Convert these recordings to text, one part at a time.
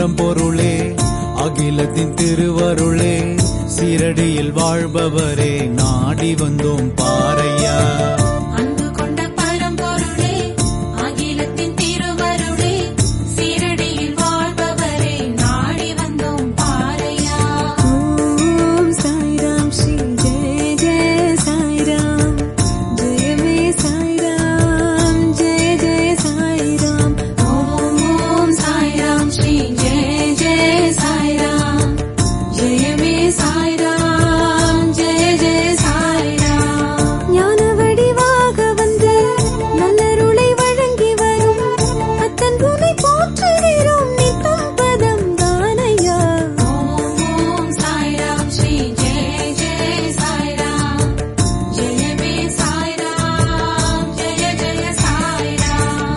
பரம்பொருளே அகிலத்தின் திருவருளே சீரடியில் வாழ்பவரே நாடி வந்தோம் பாரையா அன்பு கொண்ட பரம்பொருளே அகிலத்தின் திருவருளே சீரடியில் வாழ்பவரே நாடி வந்தோம் பாரையா ஓம் சாய்ராம் ஸ்ரீ ஜெய ஜெய சாய்ராம் ஜெயமே சாய்ராம் ஜெய ஜெய சாய்ராம் ஓம் ஓம் சாய்ராம் ஸ்ரீ ஜெய ஜெய சாய்ராம் ஜெயமே சாய்ராம் ஜெய ஜெய சாய்ராம் ஞான வடிவாக வந்து நல்லருளை வழங்கி வரும் அத்தன் பூனை போற்றுகிறோம் நித்தம் பதம் தானையா ஓம் ஓம் சாய்ராம் ஸ்ரீ ஜெய ஜெய சாய்ராம் ஜெயமே சாய்ராம் ஜெய ஜெய சாய்ராம்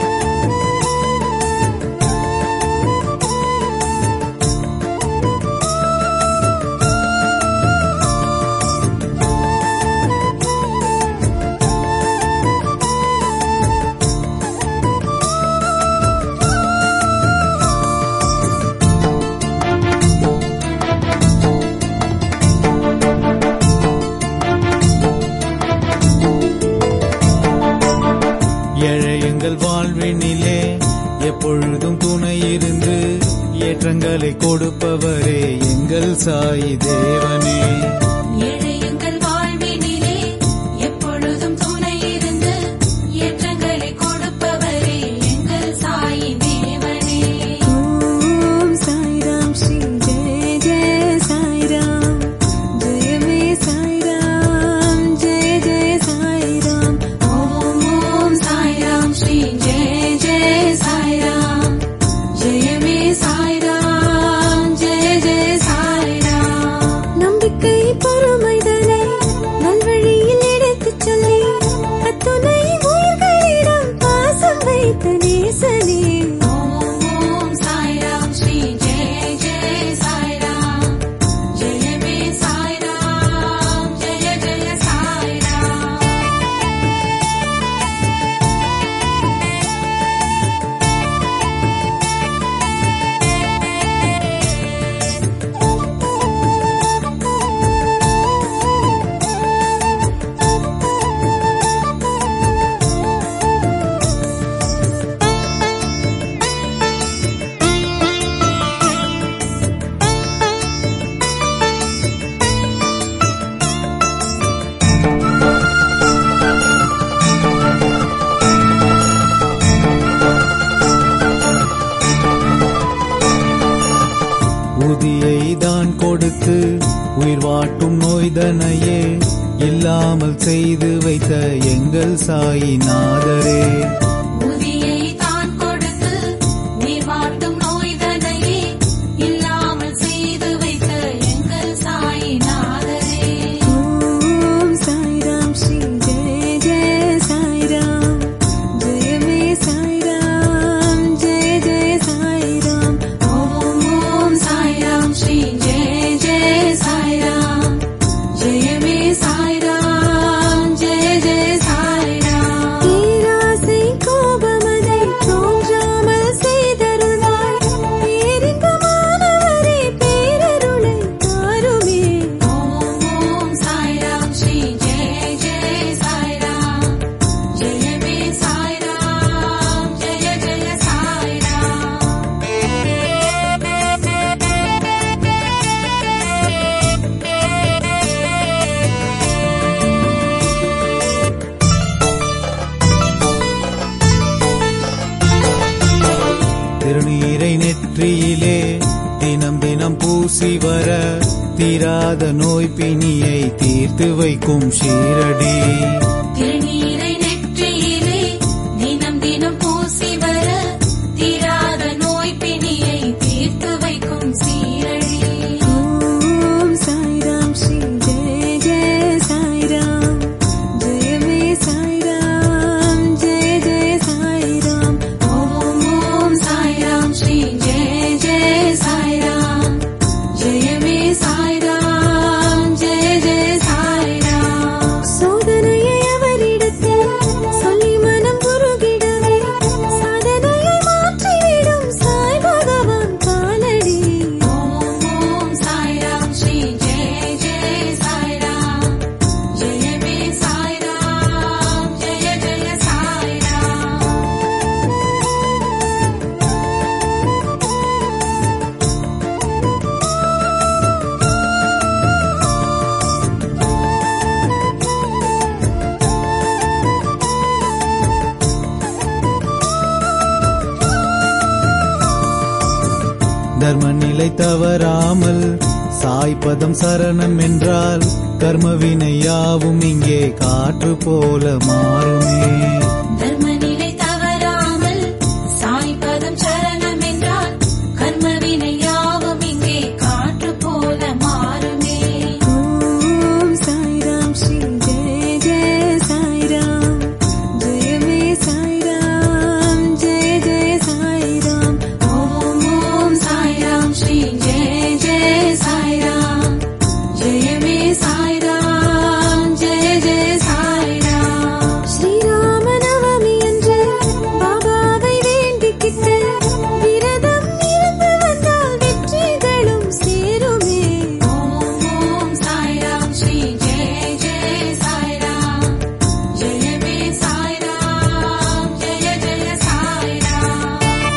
ஏழை எங்கள் வாழ்வினிலே எப்பொழுதும் துணை இருந்து ஏற்றங்களை கொடுப்பவரே எங்கள் சாய் தேவனே ஏழை எங்கள் வாழ்வினிலே எப்பொழுதும் துணை இருந்து ஏற்றங்களை கொடுப்பவரே எங்கள் சாய் தேவனே ஓம் சாய்ராம் ஸ்ரீ ஜெய ஜெய சாய்ராம் ஜெயமே சாய்ராம் ஜெய ஜெய சாய்ராம் ஓம் ஓம் சாய்ராம் ஸ்ரீ ஜெய ஜெய சாய்ராம் ஜெயமே சாய்ராம் ஜெய ஜெய சாய்ராம் நம்பிக்கை பொறுமைதனை நல்வழியில் எடுத்துச் சொல்லி அத்துணை உயிர்களிடம் பாசம் வைத்த நேசனே ஓம் ஓம் சாய்ராம் ஸ்ரீ ஜெய ஜெய சாய்ராம் ஜெயமே சாய்ராம் ஜெய ஜெய சாய்ராம் உதியை தான் கொடுத்து உயிர் வாட்டும் நோய்தனையே இல்லாமல் செய்து வைத்த எங்கள் சாயிநாதரே உதியை தான் கொடுத்து நீர் வாட்டும் நோய்தனையே இல்லாமல் செய்து வைத்த எங்கள் சாய்நாதரே ஓம் சாய்ராம் ஸ்ரீ ஜெய ஜெய சாய்ராம் ஜெயமே சாய்ராம் ஜெய ஜெய சாய்ராம் ஓம் ஓம் சாய்ராம் ஸ்ரீ ஜெய ஜெய சாய்ராம் ஜெயமே சாய்ராம் ஜெய ஜெய சாய்ராம் பேராசை கோபமதை தோன்றாமல் செய்தருள்வாய் பேரின்பமானவரே பேரருளை தாருமே ஓம் ஓம் சாய்ராம் ஸ்ரீ ஜெய ஜெய சாய்ராம் ஜெயமே சாய்ராம் ஜெய ஜெய சாய்ராம் திருநீரை நெற்றியிலே தினம் தினம் பூசி வர தீராத நோய் பிணியை தீர்த்து வைக்கும் ஷீரடி திருநீரை நெற்றியிலே தினம் தினம் பூசி வர தீராத நோய் பிணியை தீர்த்து வைக்கும் சீரடி ஓம் சாய்ராம் ஸ்ரீ ஜெய ஜெய சாய்ராம் ஜெயமே சாய்ராம் ஜெய ஜெய சாய்ராம் ஓம் ஓம் சாய்ராம் ஸ்ரீ ஜெய ஜெய சாய்ராம் ஜெயமே சாய்ராம் ஜெய ஜெய சாய்ராம் சோதனையை அவரிடத்தில் சொல்லி மனம் உருகிடவே சாதனையை மாற்றிவிடும் சாய் பகவான் நிலை தவறாமல் சாய்பதம் சரணம் என்றால் கர்மவினை யாவும் இங்கே காற்று போல மாறுமே தர்மநிலை தவறாமல் சாய்பதம் சரணம் என்றால் கர்மவினை யாவும் இங்கே காற்று போல மாறுமே ஓம் சாய்ராம் ஸ்ரீ ஜெய ஜெய சாய்ராம் ஜெயமே சாய்ராம் ஜெய ஜெய சாய்ராம் ஓம் ஓம் சாய்ராம் ஸ்ரீ ஜெய ஜெய சாய்ராம் ஜெயமே சாய்ராம் ஜெய ஜெய சாய்ராம் ஸ்ரீராம நவமி அன்று பாபாவை வேண்டிக்கிட்டு விரதம் இருந்து வந்தால் வெற்றிகளும் சேருமே ஓம் ஓம் சாய்ராம் ஸ்ரீ ஜெய ஜெய சாய்ராம் ஜெயமே சாய்ராம் ஜெய ஜெய சாய்ராம்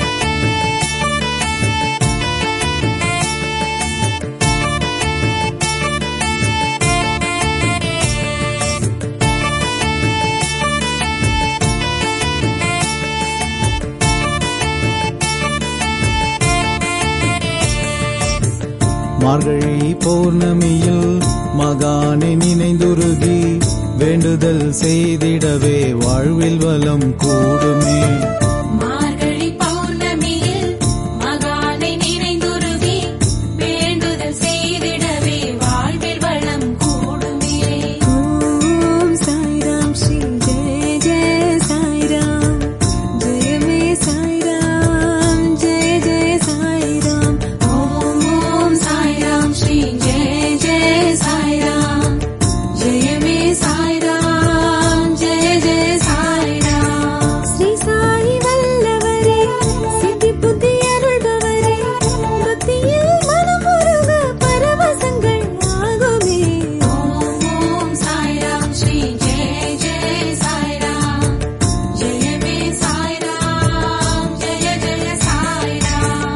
மார்கழி பௌர்ணமியில் மகானை நினைந்துருகி வேண்டுதல் செய்திடவே வாழ்வில் வளம் கூடுமே மார்கழி பௌர்ணமியில் மகானை நினைந்துருகி வேண்டுதல் செய்திடவே வாழ்வில் வளம் கூடுமே ஓம் சாய்ராம் ஸ்ரீ ஜெய ஜெய சாய்ராம் ஜெயமே சாய்ராம் ஜெய ஜெய சாய்ராம் ஓம் ஓம் சாய்ராம் ஸ்ரீ ஜெய ஜெய சாய்ராம் ஜெயமே சாய்ராம் ஜெய ஜெய சாய்ராம் ஸ்ரீ சாயி வல்லவரே சித்தி புத்தி அருள்பவரே பக்தியில் மனமுருக பரவசங்கள் ஆகுமே ஓம் ஓம் சாய்ராம் ஸ்ரீ ஜெய ஜெய சாய்ராம் ஜெயமே சாய்ராம் ஜெய ஜெய சாய்ராம்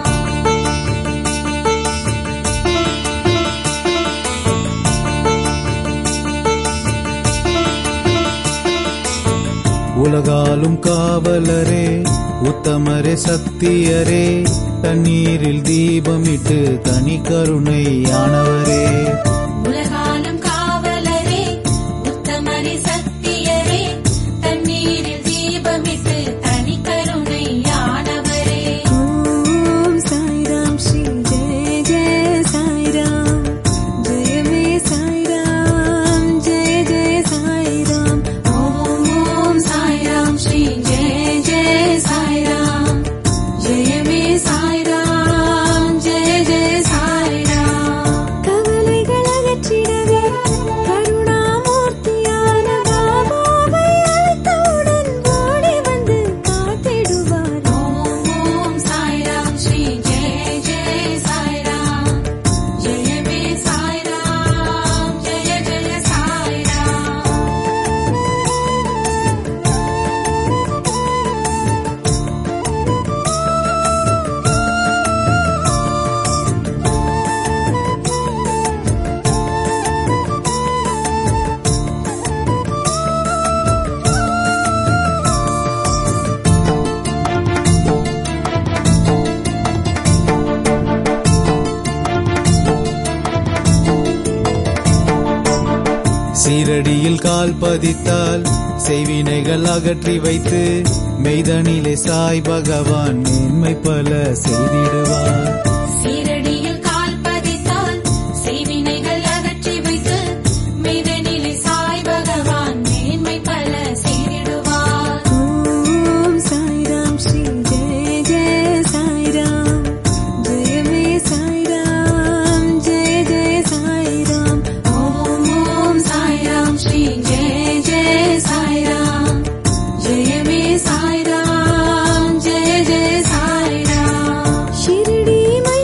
உலகாலும் காவலரே உத்தமரே சத்தியரே தண்ணீரில் தீபமிட்டு தனி கருணையானவரே உலகாலும் காவலரே உத்தமரே சத்தியரே தண்ணீரில் தீபமிட்டு தனி கருணையானவரே ஓம் சாய்ராம் ஸ்ரீ ஜெய ஜெய சாய்ராம் ஜெயமே சாய்ராம் ஜெய ஜெய சாய்ராம் ஓம் ஓம் சாய்ராம் ஸ்ரீ ஜெய ஜெய சாய்ராம் ஜெயமே சாய்ராம் ஜெய ஜெய சாய்ராம் கவலைகள் அகற்றிடவே கருணாமூர்த்தியான பாபாவை அழைத்தவுடன் ஓடி வந்து காத்திடுவார் ஓம் ஓம் சாய்ராம் ஸ்ரீ ஜெய ஜெய சாய்ராம் ஜெயமே சாய்ராம் ஜெய ஜெய சாய்ராம் சீரடியில் கால் பதித்தால் செய்வினைகள் அகற்றி வைத்து மெய்தனிலே சாய் பகவான் மேன்மை பல செய்திடுவார் சீரடியில் கால் பதித்தால் செய்வினைகள் அகற்றி வைத்து மெய்தனிலே சாய் பகவான் மேன்மை பல செய்திடுவார் ஓம் சாய்ராம் ஸ்ரீ ஜெய ஜெய சாய்ராம் ஜெயமே சாய்ராம் ஜெய ஜெய சாய்ராம் ஓம் ஓம் சாய்ராம் ஸ்ரீ ஜெய ஜெய சாய்ராம் ஜெயமே சாய்ராம் ஜெய ஜெய சாய்ராம் ஷிரடி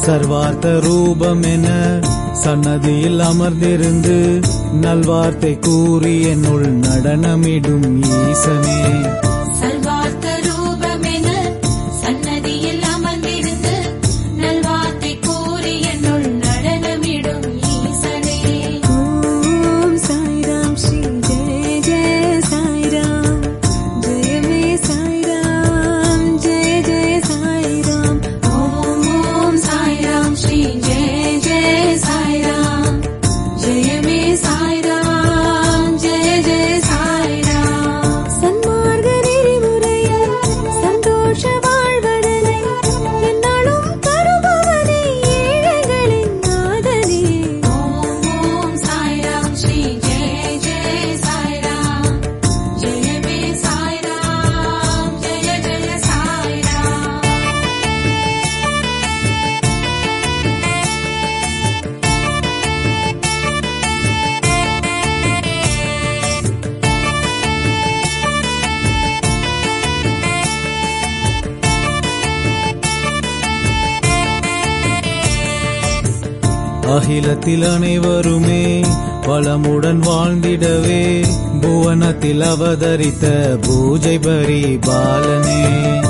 சர்வார்த்த ரூபம் என சன்னதியில் அமர்ந்திருந்து நல்வார்த்தை கூறி என்னுள் நடனமிடும் ஈசனே சர்வார்த்த ரூபமென சன்னதியில் அமர்ந்திருந்து நல்வார்த்தை கூறி என்னுள் நடனமிடும் ஈசனே ஓம் சாய்ராம் ஸ்ரீ ஜெய ஜெய சாய்ராம் ஜெயமே சாய்ராம் ஜெய ஜெய சாய்ராம் ஓம் ஓம் சாய்ராம் ஸ்ரீ ஜெய ஜெய சாய்ராம் ஜெயமே சாய்ராம் ஜெய ஜெய சாய்ராம் சன்மார்க்க நெறிமுறையில் சந்தோஷ வாழ்வதனை என்னாலும் தருபவனே ஏழைகளின் நாதனே ஓம் ஓம் சாய்ராம் ஸ்ரீ ஜெய ஜெய சாய்ராம் ஜெயமே சாய்ராம் ஜெய ஜெய சாய்ராம் அகிலத்தில் அனைவருமே வளமுடன் வாழ்ந்திடவே புவனத்தில் அவதரித்த பூஜை பரி பாலனே